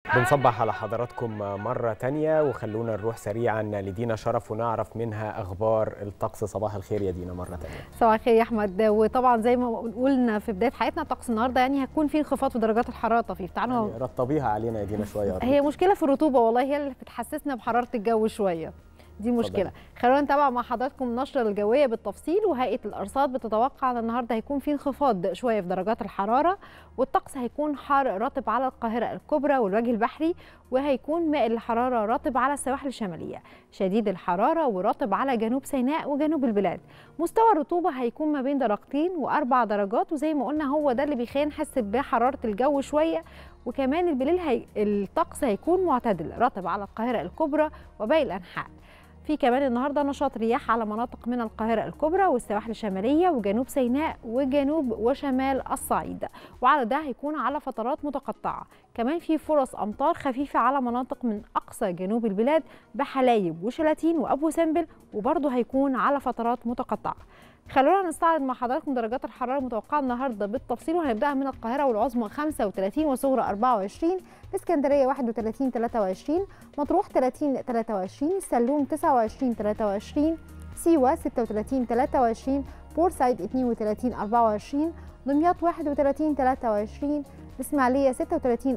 بنصبح على حضراتكم مرة تانية وخلونا نروح سريعا لدينا شرف ونعرف منها أخبار الطقس صباح الخير يا دينا مرة تانية صباح الخير يا احمد وطبعا زي ما قلنا في بدايه حياتنا الطقس النهارده يعني هيكون في انخفاض في درجات الحراره طفيف تعالوا يعني رطبيها علينا يا دينا شوية أرجوك. هي مشكله في الرطوبه والله هي اللي بتحسسنا بحراره الجو شويه دي مشكله خلونا نتابع مع حضراتكم النشره الجويه بالتفصيل وهيئه الارصاد بتتوقع ان النهارده هيكون في انخفاض شويه في درجات الحراره والطقس هيكون حار رطب على القاهره الكبرى والوجه البحري وهيكون مائل الحراره رطب على السواحل الشماليه شديد الحراره ورطب على جنوب سيناء وجنوب البلاد مستوى الرطوبه هيكون ما بين درجتين واربع درجات وزي ما قلنا هو ده اللي بيخلينا نحس بحراره الجو شويه وكمان بالليل هي... الطقس هيكون معتدل رطب على القاهره الكبرى وباقي الانحاء في كمان النهارده نشاط رياح على مناطق من القاهره الكبرى والسواحل الشماليه وجنوب سيناء وجنوب وشمال الصعيد وعلى ده هيكون على فترات متقطعه كمان في فرص امطار خفيفه على مناطق من اقصى جنوب البلاد بحلايب وشلاتين وابو سمبل وبرضه هيكون على فترات متقطعه خلونا نستعرض مع حضراتكم درجات الحراره المتوقعه النهارده بالتفصيل وهنبداها من القاهره والعظمى 35 وصغرى 24 الاسكندريه 31 23 مطروح 30 23 السلوم 29 23 سيوه 36 23 بورسعيد 32 24 دمياط 31 23 الاسماعيليه 36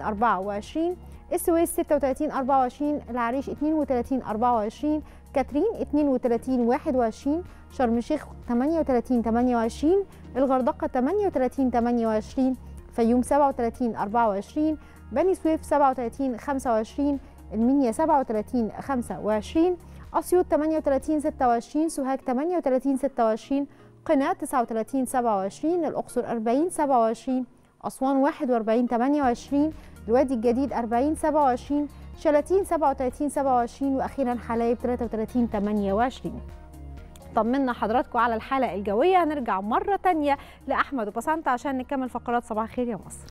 24 السويس 36 24 العريش 32 24 كاترين 32 21 شرم الشيخ 38 28 الغردقة 38 28 فيوم 37 24 بني سويف 37 25 المنيا 37 25 أسيوط 38 26 سوهاج 38 26 قنا 39 27 الأقصر 40 27 أسوان 41 28 الوادي الجديد 40 27 شلاتين 37 27 واخيرا حلايب 33 28 طمنا حضراتكم على الحاله الجويه هنرجع مره تانية لاحمد وبسنت عشان نكمل فقرات صباح الخير يا مصر